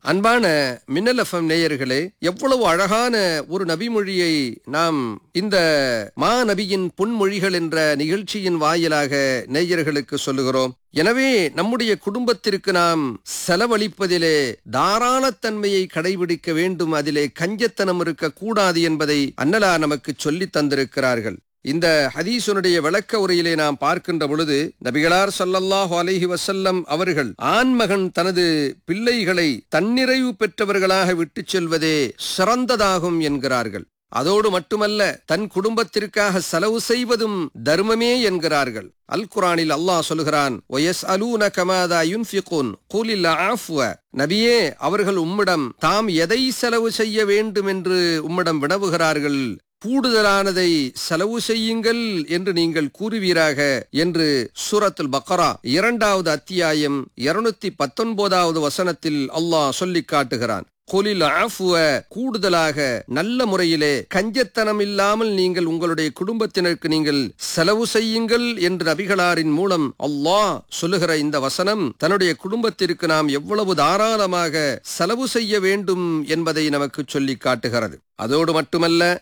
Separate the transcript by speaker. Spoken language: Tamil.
Speaker 1: அன்பான மின்னல் எஃப்எம் நேயர்களே எவ்வளவு அழகான ஒரு நபிமொழியை நாம் இந்த மா நபியின் பொன்மொழிகள் என்ற நிகழ்ச்சியின் வாயிலாக நேயர்களுக்கு சொல்லுகிறோம் எனவே நம்முடைய குடும்பத்திற்கு நாம் செலவழிப்பதிலே தாராளத்தன்மையை கடைபிடிக்க வேண்டும் அதிலே கஞ்சத்தனம் இருக்கக்கூடாது என்பதை அன்னலா நமக்கு சொல்லித் தந்திருக்கிறார்கள் இந்த ஹதீசுனுடைய விளக்க உரையிலே நாம் பார்க்கின்ற பொழுது நபிகளார் ஸல்லல்லாஹு அலைஹி வஸல்லம் அவர்கள் ஆண்மகன் தனது பிள்ளைகளை தன்னிறைவு பெற்றவர்களாக விட்டுச் செல்வதே சிறந்ததாகும் என்கிறார்கள் அதோடு மட்டுமல்ல தன் குடும்பத்திற்காக செலவு செய்வதும் தர்மமே என்கிறார்கள் அல் குரானில் அல்லாஹ் சொல்கிறான் ஒயஸ் அலூன கமாதா யுன்ஃபிகுன் கூலில் ஆஃப்வ நபியே அவர்கள் உம்மிடம் தாம் எதை செலவு செய்ய வேண்டும் என்று உம்மிடம் வினவுகிறார்கள் கூடுதலானதை செலவு செய்யுங்கள் என்று நீங்கள் கூறுவீராக என்று சூரத்துல் பக்கரா இரண்டாவது அத்தியாயம் இருநூத்தி பத்தொன்பதாவது வசனத்தில் அல்லாஹ் சொல்லிக் காட்டுகிறான் கொலில் ஆஃபுவ கூடுதலாக நல்ல முறையிலே கஞ்சத்தனம் இல்லாமல் நீங்கள் உங்களுடைய குடும்பத்தினருக்கு நீங்கள் செலவு செய்யுங்கள் என்று நபிகளாரின் மூலம் அல்லாஹ் சொல்லுகிற இந்த வசனம் தன்னுடைய குடும்பத்திற்கு நாம் எவ்வளவு தாராளமாக செலவு செய்ய வேண்டும் என்பதை நமக்கு சொல்லி காட்டுகிறது அதோடு மட்டுமல்ல